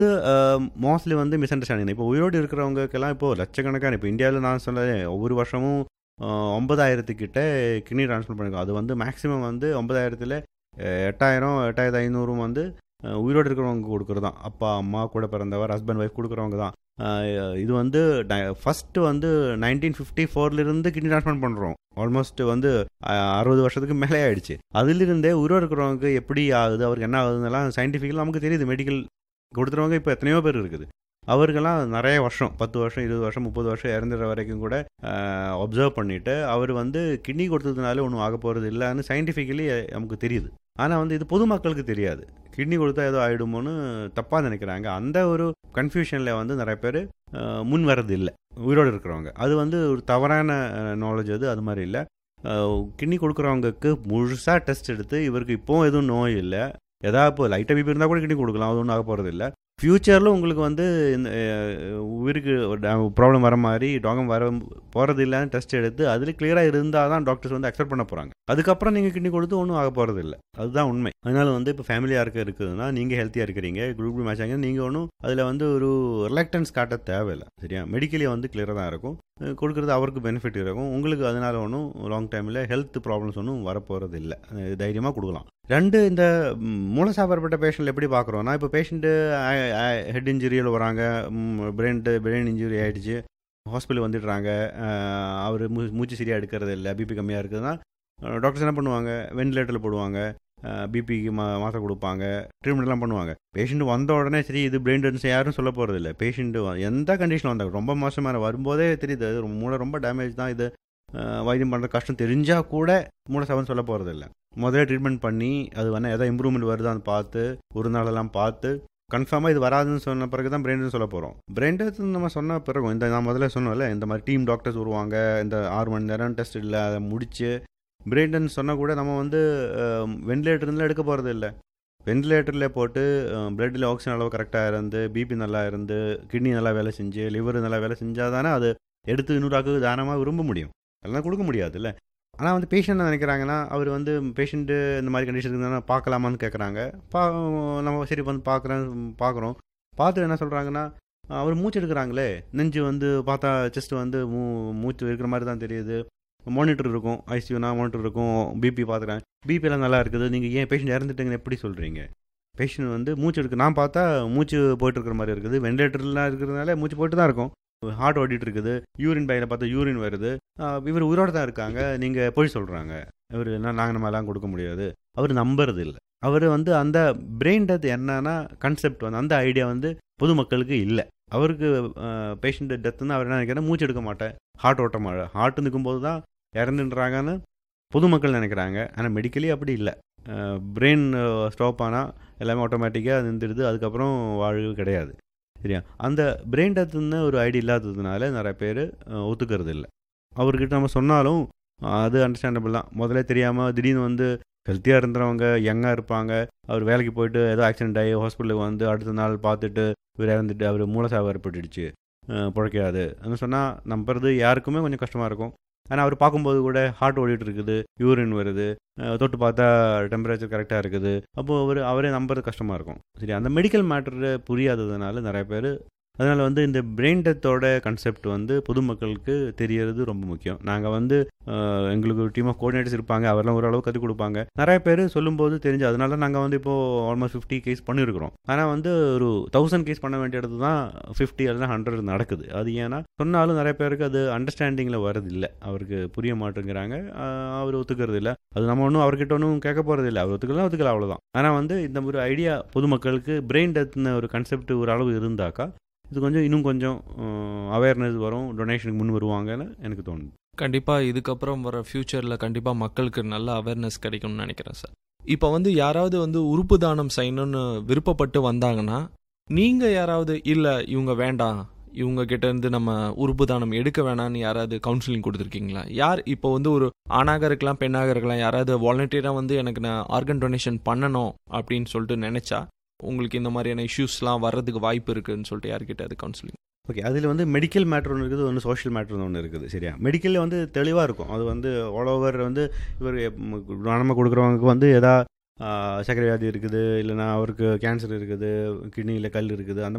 mostly வந்து miss understanding இப்போ உயிரோடு இருக்கிறவங்களுக்கெல்லாம் இப்போ லட்சக்கணக்கான இப்போ இந்தியாவில் நான் சொல்ல ஒவ்வொரு வருஷமும் ஒன்பதாயிரத்துக்கிட்ட கிட்னி ட்ரான்ஸ்ஃபர் பண்ணிருக்கோம் அது வந்து மேக்ஸிமம் வந்து ஒன்பதாயிரத்தில் எட்டாயிரம் எட்டாயிரத்து ஐநூறும் வந்து அஹ், உயிரோடு இருக்கிறவங்க கொடுக்குறது தான் அப்பா அம்மா கூட பிறந்தவர் ஹஸ்பண்ட் ஒய்ஃப் கொடுக்குறவங்க தான் அஹ், இது வந்து ஃபஸ்ட்டு வந்து நைன்டீன் ஃபிஃப்டி ஃபோர்லேருந்து கிட்னி ட்ரான்ஸ்பிளான்ட் பண்ணுறோம் ஆல்மோஸ்ட் வந்து அஹ், அறுபது வருஷத்துக்கு மேலே ஆயிடுச்சு அதிலிருந்தே உயிரோடு இருக்கிறவங்க எப்படி ஆகுது அவருக்கு என்ன ஆகுதுன்னெல்லாம் சயின்டிஃபிக்கலாக நமக்கு தெரியுது மெடிக்கல் கொடுத்துறவங்க இப்போ எத்தனையோ பேர் இருக்குது அவருக்கெல்லாம் நிறைய வருஷம் பத்து வருஷம் இருபது வருஷம் முப்பது வருஷம் இறந்துற வரைக்கும் கூட அப்சர்வ் பண்ணிவிட்டு அவர் வந்து கிட்னி கொடுத்ததுனால ஒன்றும் ஆக போகிறது இல்லைன்னு சயின்டிஃபிக்கலி நமக்கு தெரியுது ஆனால் வந்து இது பொதுமக்களுக்கு தெரியாது கிட்னி கொடுத்தா ஏதோ ஆகிடுமோன்னு தப்பாக நினைக்கிறாங்க அந்த ஒரு கன்ஃபியூஷனில் வந்து நிறைய பேர் முன் வர்றது இல்லை உயிரோடு இருக்கிறவங்க அது வந்து ஒரு தவறான நாலேஜ் அது அது மாதிரி இல்லை கிட்னி கொடுக்குறவங்களுக்கு முழுசாக டெஸ்ட் எடுத்து இவருக்கு இப்போவும் எதுவும் நோய் இல்லை ஏதாவது இப்போ லைட்டாக பிபி இருந்தால் கூட கிட்னி கொடுக்கலாம் அது ஒன்றும் ஆக போகிறது இல்லை ஃப்யூச்சரில் உங்களுக்கு வந்து இந்த அஹ், உயிருக்கு ப்ராப்ளம் வர மாதிரி டாகம் வர போகிறது இல்லைன்னு டெஸ்ட் எடுத்து அதில் கிளியராக இருந்தால் தான் டாக்டர்ஸ் வந்து அக்செப்ட் பண்ண போகிறாங்க அதுக்கப்புறம் நீங்கள் கிட்னி கொடுத்து ஒன்றும் ஆக போகிறது இல்லை அதுதான் உண்மை அதனால வந்து இப்போ ஃபேமிலியாக இருக்க இருக்குதுன்னா நீங்கள் ஹெல்த்தியாக இருக்கிறீங்க குரூப் மேட்ச் ஆகிங்க நீங்கள் ஒன்றும் அதில் வந்து ஒரு ரிலக்டன்ஸ் காட்ட தேவையில்லை சரியா மெடிக்கலி வந்து கிளியராக தான் இருக்கும் அஹ், கொடுக்கறது அவருக்கு பெனிஃபிட் இருக்கும் உங்களுக்கு அதனால ஒன்றும் லாங் டைமில் ஹெல்த் ப்ராப்ளம்ஸ் ஒன்றும் வரப்போகிறது இல்லை தைரியமாக கொடுக்கலாம் ரெண்டு இந்த ம், மூலசாபரப்பட்ட பேஷண்ட் எப்படி பார்க்குறோன்னா இப்போ பேஷண்ட்டு ஹெட் இன்ஜுரியில் வராங்க பிரெயின் பிரெயின் இன்ஜுரி ஆகிடுச்சு ஹாஸ்பிட்டல் வந்துடுறாங்க அவர் மூ மூச்சு சரியாக எடுக்கிறது இல்லை பிபி கம்மியாக இருக்குதுன்னா டாக்டர்ஸ் என்ன பண்ணுவாங்க வென்டிலேட்டரில் போடுவாங்க பிபிக்கு மா மாத்திரை கொடுப்பாங்க ட்ரீட்மெண்ட்லாம் பண்ணுவாங்க பேஷண்ட் வந்த உடனே சரி இது பிரெயின் டென்ஸ் யாரும் சொல்ல போகிறது இல்லை பேஷண்ட்டு எந்த கண்டிஷனில் வந்தாங்க ரொம்ப மோசமான வரும்போதே தெரியுது அது ரொம்ப மூளை ரொம்ப டேமேஜ் தான் இது அஹ், வைத்தியம் பண்ணுற கஷ்டம் தெரிஞ்சால் கூட மூளை சவன் சொல்ல போகிறது இல்லை முதல்ல ட்ரீட்மெண்ட் பண்ணி அது வேணால் எதாவது இம்ப்ரூவ்மெண்ட் வருதான்னு பார்த்து ஒரு நாளெல்லாம் பார்த்து கன்ஃபார்மாக இது வராதுன்னு சொன்ன பிறகு தான் பிரெயின் சொல்ல போகிறோம் பிரெயின் டெத் நம்ம சொன்ன பிறகு இந்த நான் முதல்ல சொன்னோம்ல இந்த மாதிரி டீம் டாக்டர்ஸ் வருவாங்க இந்த ஆறு மணி நேரம் டெஸ்ட் இல்லை அதை முடிச்சு பிரெயின் டெத் சொன்னால் கூட நம்ம வந்து வென்டிலேட்டர்லாம் எடுக்க போகிறது இல்லை வென்டிலேட்டரில் போட்டு பிளட்டில் ஆக்சிஜன் அளவு கரெக்டாக இருந்து பிபி நல்லா இருந்து கிட்னி நல்லா வேலை செஞ்சு லிவர் நல்லா வேலை செஞ்சால் தானே அது எடுத்து இன்னொரு தானமாக விரும்ப முடியும் அதெல்லாம் கொடுக்க முடியாதுல்ல ஆனால் வந்து பேஷண்ட் என்ன நினைக்கிறாங்கன்னா அவர் வந்து பேஷண்ட்டு இந்த மாதிரி கண்டிஷன் இருந்தால் பார்க்கலாமான்னு கேட்குறாங்க பா நம்ம சரி வந்து பார்க்குறேன் பார்க்குறோம் பார்த்து என்ன சொல்கிறாங்கன்னா அவர் மூச்சு எடுக்கிறாங்களே நெஞ்சு வந்து பார்த்தா செஸ்ட் வந்து மூ மூச்சு இருக்கிற மாதிரி தான் தெரியுது மானிட்டர் இருக்கும் ஐசியூனா மானிட்டர் இருக்கும் பிபி பார்த்துறேன் பிபிலாம் நல்லா இருக்குது நீங்கள் ஏன் பேஷண்ட் இறந்துட்டீங்கன்னு எப்படி சொல்கிறீங்க பேஷண்ட் வந்து மூச்சு எடுக்க நான் பார்த்தா மூச்சு போயிட்டு இருக்கிற மாதிரி இருக்குது வெண்டிலேட்டர்லாம் இருக்கிறதுனால மூச்சு போயிட்டு தான் இருக்கும் ஹார்ட் ஓடிட்டு இருக்குது யூரின் பையில் பார்த்தா யூரின் வருது ஆஹ் இவர் உயிரோடு தான் இருக்காங்க நீங்கள் பொய் சொல்கிறாங்க இவர் என்ன நாங்கள் நம்மலாம் கொடுக்க முடியாது அவர் நம்புறது இல்லை அவர் வந்து அந்த பிரெயின் டெத் என்னன்னா கான்செப்ட் வந்து அந்த ஐடியா வந்து பொதுமக்களுக்கு இல்லை அவருக்கு பேஷண்ட் டெத்துன்னு அவர் என்ன நினைக்கிறா மூச்சு எடுக்க மாட்டேன் ஹார்ட் ஓட்ட மாட்டேன் ஹார்ட் நிற்கும்போது தான் இறந்துன்றாங்கன்னு பொதுமக்கள் நினைக்கிறாங்க ஆனால் மெடிக்கலி அப்படி இல்லை பிரெயின் ஸ்டாப் ஆனால் எல்லாமே ஆட்டோமேட்டிக்காக நின்றுடுது அதுக்கப்புறம் வாழ்வு கிடையாது சரியா அந்த பிரெயின் டெத்துன்னு ஒரு ஐடியா இல்லாததுனால நிறைய பேர் ஒத்துக்கிறது இல்லை அவர்கிட்ட நம்ம சொன்னாலும் அது அண்டர்ஸ்டாண்டபிள் தான் முதல்ல தெரியாமல் திடீர்னு வந்து ஹெல்த்தியாக இருந்தவங்க யங்காக இருப்பாங்க அவர் வேலைக்கு போயிட்டு ஏதோ ஆக்சிடென்ட் ஆகி ஹாஸ்பிட்டலுக்கு வந்து அடுத்த நாள் பார்த்துட்டு இவர் இறந்துட்டு அவர் மூலசாவு ஏற்பட்டுடுச்சு பிழைக்காது சொன்னால் நம்புறது யாருக்குமே கொஞ்சம் கஷ்டமாக இருக்கும் ஆனால் அவர் பார்க்கும்போது கூட ஹார்ட் ஓடிட்டு இருக்குது யூரின் வருது அஹ் தொட்டு பார்த்தா டெம்பரேச்சர் கரெக்டாக இருக்குது அப்போது அவர் அவரே நம்புறது கஷ்டமாக இருக்கும் சரி அந்த மெடிக்கல் மேட்டர் புரியாததுனால நிறைய பேர் அதனால் வந்து இந்த பிரெயின் டெத்தோட கான்செப்ட் வந்து பொதுமக்களுக்கு தெரியறது ரொம்ப முக்கியம் நாங்கள் வந்து அஹ், எங்களுக்கு ஒரு டீம் ஆஃப் கோஆர்டினேட்டர்ஸ் இருப்பாங்க அவரெல்லாம் ஓரளவு கற்றுக் கொடுப்பாங்க நிறைய பேர் சொல்லும்போது தெரிஞ்சு அதனால நாங்கள் வந்து இப்போது ஆல்மோஸ்ட் ஃபிஃப்டி கேஸ் பண்ணியிருக்கிறோம் ஆனால் வந்து ஒரு தௌசண்ட் கேஸ் பண்ண வேண்டிய இடத்து தான் ஃபிஃப்டி அல்லது ஹண்ட்ரட் நடக்குது அது ஏன்னா சொன்னாலும் நிறைய பேருக்கு அது அண்டர்ஸ்டாண்டிங்கில் வரது இல்லை அவருக்கு புரிய மாட்டேங்கிறாங்க அஹ், அவர் ஒத்துக்கிறது இல்லை அது நம்ம ஒன்றும் அவர்கிட்ட ஒன்றும் கேட்க போகிறது இல்லை அவர் ஒத்துக்கலாம் ஒத்துக்கல அவ்வளோதான் ஆனால் வந்து இந்த ஒரு ஐடியா பொதுமக்களுக்கு பிரெயின் டெத்னு ஒரு கான்செப்ட் ஒரு அளவு இருந்தாக்கா இது கொஞ்சம் இன்னும் கொஞ்சம் அவேர்னஸ் வரும் டொனேஷனுக்கு முன் வருவாங்கன்னு எனக்கு தோணுது கண்டிப்பாக இதுக்கப்புறம் வர ஃப்யூச்சரில் கண்டிப்பாக மக்களுக்கு நல்ல அவேர்னஸ் கிடைக்கும்னு நினைக்கிறேன் சார் இப்போ வந்து யாராவது வந்து உறுப்பு தானம் செய்யணும்னு விருப்பப்பட்டு வந்தாங்கன்னா நீங்கள் யாராவது இல்லை இவங்க வேண்டாம் இவங்க கிட்ட இருந்து நம்ம உறுப்பு தானம் எடுக்க வேணாம்னு யாராவது கவுன்சிலிங் கொடுத்துருக்கீங்களா யார் இப்போ வந்து ஒரு ஆணாக இருக்கலாம் பெண்ணாக இருக்கலாம் யாராவது வாலண்டியராக வந்து எனக்கு நான் ஆர்கன் டொனேஷன் பண்ணணும் அப்படின்னு சொல்லிட்டு நினச்சா உங்களுக்கு இந்த மாதிரியான இஷ்யூஸ்லாம் வர்றதுக்கு வாய்ப்பு இருக்குன்னு சொல்லிட்டு யார்கிட்ட அது கவுன்சிலிங் ஓகே அதில் வந்து மெடிக்கல் மேட்ரு ஒன்று இருக்குது ஒன்று சோஷியல் மேட்ரு ஒன்று இருக்குது சரியா மெடிக்கலில் வந்து தெளிவாக இருக்கும் அது வந்து ஆல் ஓவர் வந்து இவர் நம்ம கொடுக்குறவங்களுக்கு வந்து எதா சர்க்கரை வியாதி இருக்குது இல்லைனா அவருக்கு கேன்சர் இருக்குது கிட்னியில் கல் இருக்குது அந்த